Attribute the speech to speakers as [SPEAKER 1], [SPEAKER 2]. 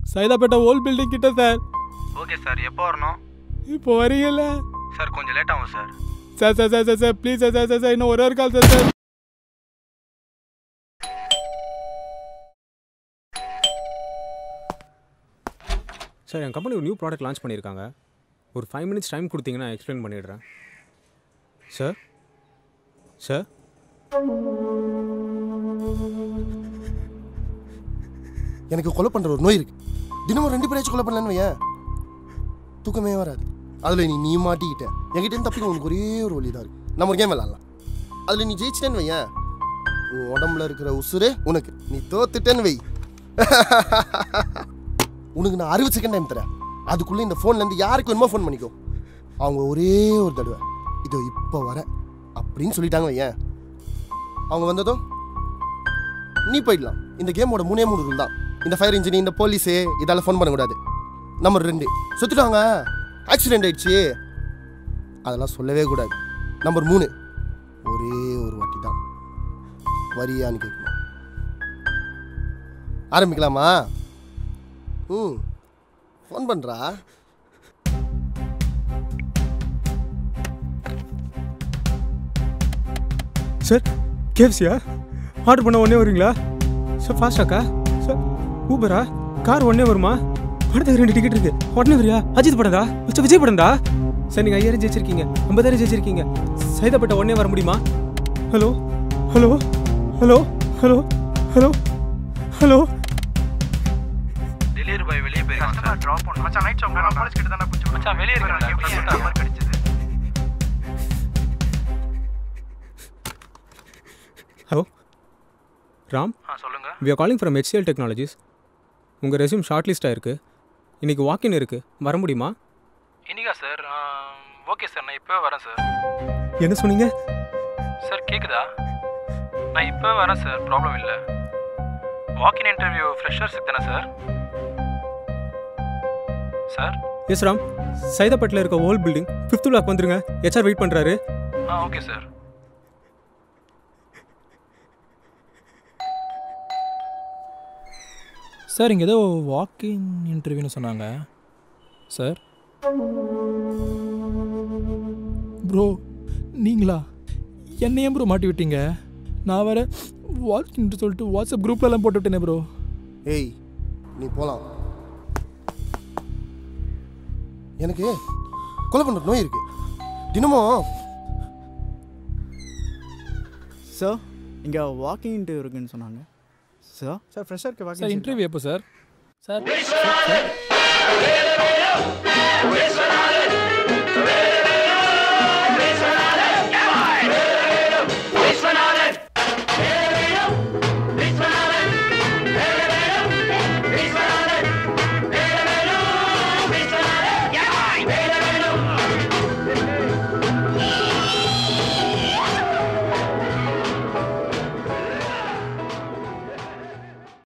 [SPEAKER 1] Saidapet old building கிட்ட sir
[SPEAKER 2] okay sir எப்போ வரணும்
[SPEAKER 1] இப்போ வரீங்கல்ல
[SPEAKER 2] சார் கொஞ்சம் லேட் ஆகும் sir
[SPEAKER 1] sir sir sir sir sir please sir sir sir sir இன்னும் ஒரே ஒரு கால் சார் சார்
[SPEAKER 3] சார் என் கம்பெனி ஒரு நியூ ப்ராடக்ட் லான்ச் பண்ணியிருக்காங்க ஒரு ஃபைவ் மினிட்ஸ் டைம் கொடுத்தீங்கன்னா எக்ஸ்பிளைன் பண்ணிடுறேன் சார் சார்
[SPEAKER 4] எனக்கு கொலை பண்ணுற ஒரு நோய் இருக்கு தினமும் ரெண்டு பேராச்சும் கொலை பண்ணலன்னு வையேன் தூக்கமே வராது அதில் நீ நீ மாட்டிக்கிட்ட என்கிட்ட இருந்து தப்பிக்க உனக்கு ஒரே ஒரு வழி தான் இருக்கு நம்ம ஒரு கேம் விளாட்லாம் அதில் நீ ஜெயிச்சிட்டேன்னு வையேன் உன் உடம்புல இருக்கிற உசுரே உனக்கு நீ தோத்துட்டேன்னு வை உனக்கு நான் அறுபது செகண்ட் டைம் தரேன் அதுக்குள்ளே இந்த ஃபோன்லேருந்து யாருக்கு வேணுமோ ஃபோன் பண்ணிக்கோ அவங்க ஒரே ஒரு தடவை இதோ இப்போ வரேன் அப்படின்னு சொல்லிட்டாங்க வையேன் அவங்க வந்ததும் நீ போயிடலாம் இந்த கேமோட மூணே மூணு ரூல் தான் இந்த ஃபயர் இன்ஜின் இந்த போலீஸு இதால ஃபோன் பண்ணக்கூடாது நம்பர் ரெண்டு சுத்துட்டாங்க ஆக்சிடென்ட் ஆயிடுச்சு அதெல்லாம் சொல்லவே கூடாது நம்பர் மூணு ஒரே ஒரு வாட்டி தான் வரியான்னு கேட்கணும் ஆரம்பிக்கலாமா ம் ஃபோன் பண்ணுறா
[SPEAKER 3] சார் கேஎஃப்சியா ஆர்டர் பண்ண உடனே வருவீங்களா சார் ஃபாஸ்டாக்கா சார் ஊபரா கார் உடனே வருமா படத்துக்கு ரெண்டு டிக்கெட் இருக்கு உடனே வரியா அஜித் படம்டா வச்ச விஜய் படம்டா சார் நீங்கள் ஐயாயிரம் ஜெயிச்சிருக்கீங்க ஐம்பதாயிரம் ஜெயிச்சிருக்கீங்க சைதாப்பேட்டை உடனே வர முடியுமா hello hello hello hello hello hello
[SPEAKER 2] delivery boy வெளியே போயிருக்கான் சார் ட்ராப் பண்ணு மச்சான் நைட் ஷாப் நான் காலேஜ் கிட்ட தானே கொஞ்சம் மச்சான் வெளியே இருக்கேன் எப்படி நம்பர் கிடைச்சது
[SPEAKER 3] ஹலோ ராம்
[SPEAKER 2] ஆ சொல்லுங்க
[SPEAKER 3] we are calling from HCL technologies உங்கள் ரெஸ்யூம் ஷார்ட் லிஸ்ட் ஆயிருக்கு இன்னைக்கு வாக்கின் இருக்குது வர முடியுமா
[SPEAKER 2] இன்னிக்கா சார் ஓகே சார் நான் இப்போ வரேன் சார்
[SPEAKER 3] என்ன சொன்னீங்க
[SPEAKER 2] சார் கேக்குதா நான் இப்போ வரேன் சார் ப்ராப்ளம் இல்லை வாக்கின் இன்டர்வியூ ஃப்ரெஷர்ஸுக்கு தானே சார் சார்
[SPEAKER 3] எஸ் ராம் சைதாப்பேட்டில் இருக்க ஓல்ட் பில்டிங் ஃபிஃப்த் பிளாக் வந்துருங்க ஹெச்ஆர் வெயிட் பண்ணுறாரு
[SPEAKER 2] ஆ ஓகே சார்
[SPEAKER 1] சார் இங்கே ஏதோ வாக்கிங் இன்டர்வியூன்னு சொன்னாங்க சார் ப்ரோ நீங்களா என்னை ஏன் ப்ரோ மாட்டி விட்டீங்க நான் வேற வாக்கிங் சொல்லிட்டு வாட்ஸ்அப் குரூப்லலாம் போட்டு விட்டேனே ப்ரோ
[SPEAKER 4] ஏய் நீ போகலாம் எனக்கு கொலை பண்ணுற நோய் இருக்கு தினமும்
[SPEAKER 5] சார் இங்கே வாக்கிங் இன்டர்வியூ இருக்குன்னு சொன்னாங்க சார் சார் ஃப்ரெஷருக்கு
[SPEAKER 1] சார்
[SPEAKER 5] வாக்கிங்
[SPEAKER 1] இன்டர்வியூ எப்போ சார் சார்